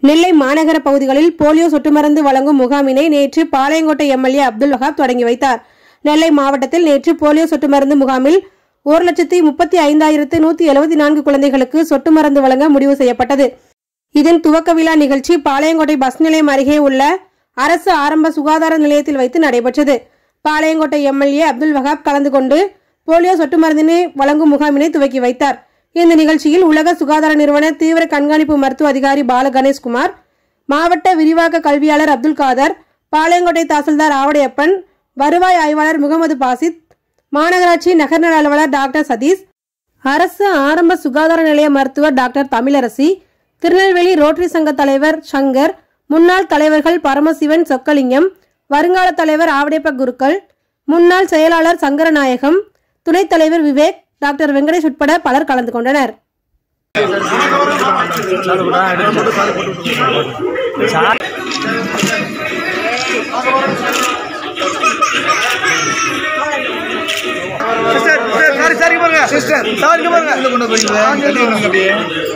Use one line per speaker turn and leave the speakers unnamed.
நெல்லை மாநகர பகுதிகளில் போலியோ சொட்டு மருந்து வழங்கும் முகாமினை நேற்று பாளையங்கோட்டை எம்எல்ஏ அப்துல் வஹாப் தொடங்கி வைத்தார் நெல்லை மாவட்டத்தில் நேற்று போலியோ சொட்டு மருந்து முகாமில் ஒரு லட்சத்தி முப்பத்தி ஐந்தாயிரத்து நூத்தி எழுபத்தி நான்கு குழந்தைகளுக்கு சொட்டு மருந்து வழங்க முடிவு செய்யப்பட்டது இதன் துவக்க விழா நிகழ்ச்சி பாளையங்கோட்டை பஸ் நிலையம் அருகே உள்ள அரசு ஆரம்ப சுகாதார நிலையத்தில் வைத்து நடைபெற்றது பாளையங்கோட்டை எம்எல்ஏ அப்துல் வஹாப் கலந்து கொண்டு போலியோ சொட்டு மருந்தினை வழங்கும் முகாமினை துவக்கி வைத்தார் இந்த நிகழ்ச்சியில் உலக சுகாதார நிறுவன தீவிர கண்காணிப்பு மருத்துவ அதிகாரி பால கணேஷ்குமார் மாவட்ட விரிவாக்க கல்வியாளர் அப்துல் காதர் பாளையங்கோட்டை தாசில்தார் ஆவடையப்பன் வருவாய் ஆய்வாளர் முகமது பாசித் மாநகராட்சி நகர்நல அலுவலர் டாக்டர் சதீஷ் அரசு ஆரம்ப சுகாதார நிலைய மருத்துவர் டாக்டர் தமிழரசி திருநெல்வேலி ரோட்டரி சங்க தலைவர் சங்கர் முன்னாள் தலைவர்கள் பரமசிவன் சொக்கலிங்கம் வருங்கால தலைவர் ஆவடையப்ப குருக்கள் முன்னாள் செயலாளர் சங்கரநாயகம் துணைத் தலைவர் விவேக் டாக்டர் வெங்கடேஷ் உட்பட பலர் கலந்து கொண்டனர்
சிஸ்டர் சாரி சாரி பாருங்க சிஸ்டர் சாரி பாருங்க கொண்டு போறீங்க அப்படியே